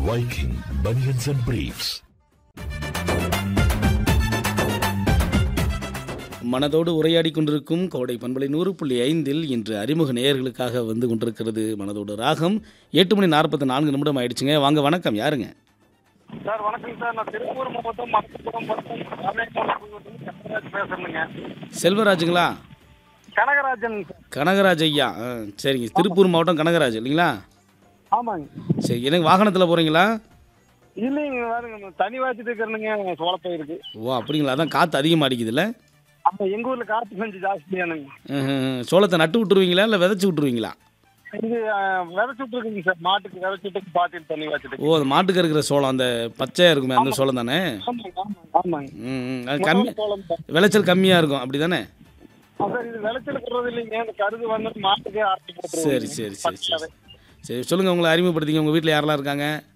Viking Bunions and Briefs. மனதோடு உரையாடி கொண்டிருக்கும் கோடை பண்பலை நூறு புள்ளி ஐந்தில் இன்று அறிமுக நேயர்களுக்காக வந்து கொண்டிருக்கிறது மனதோடு ராகம் எட்டு மணி நாற்பத்தி நான்கு நிமிடம் ஆயிடுச்சுங்க வாங்க வணக்கம் யாருங்க சார் வணக்கம் சார் நான் திருப்பூர் மாவட்டம் மலப்புரம் வட்டம் ராமேஸ்வரம் கனகராஜ் பேசுறேங்க செல்வராஜுங்களா கனகராஜன் சார் கனகராஜ் ஐயா ஆ, சரிங்க திருப்பூர் மாவட்டம் கனகராஜ் இல்லைங்களா ஆமாங்க சரி எனக்கு வாகனத்தில் போகிறீங்களா இல்லைங்க வேறுங்க தனி வாச்சிட்டு இருக்கிறனுங்க சோளப்பயிருக்கு ஓ அப்படிங்களா அதான் காற்று அதிகமாக அடிக்குதுல்ல அப்போ எங்கள் ஊரில் காற்று கொஞ்சம் ஜாஸ்தியானுங்க ம்ஹும். சோளத்தை நட்டு விட்டுருவீங்களா இல்லை விதைச்சி விட்டுருவீங்களா இது விதைச்சுட்டு இருக்குங்க சார் மாட்டுக்கு விதைச்சுட்டு பார்த்துட்டு தண்ணி வாச்சிட்டு ஓ அந்த மாட்டுக்கு இருக்கிற சோளம் அந்த பச்சையாக இருக்குமே அந்த சோளம் தானே ஆமாங்க ஆமாங்க ஆமாங்க ம் ம். அது கம்மி சோளம் தான் விளைச்சல் கம்மியாக இருக்கும் அப்படி தானே சார் இது விளைச்சல் போடுறது இல்லைங்க இந்த கருது வந்து மாட்டுக்கே அரைச்சி போட்டுருவோம் சரி சரி சரி சரி சரி சொல்லுங்கள் உங்களை அறிமுகப்படுத்திங்க உங்கள் வீட்டில் யாரெல்லாம் இருக்காங்க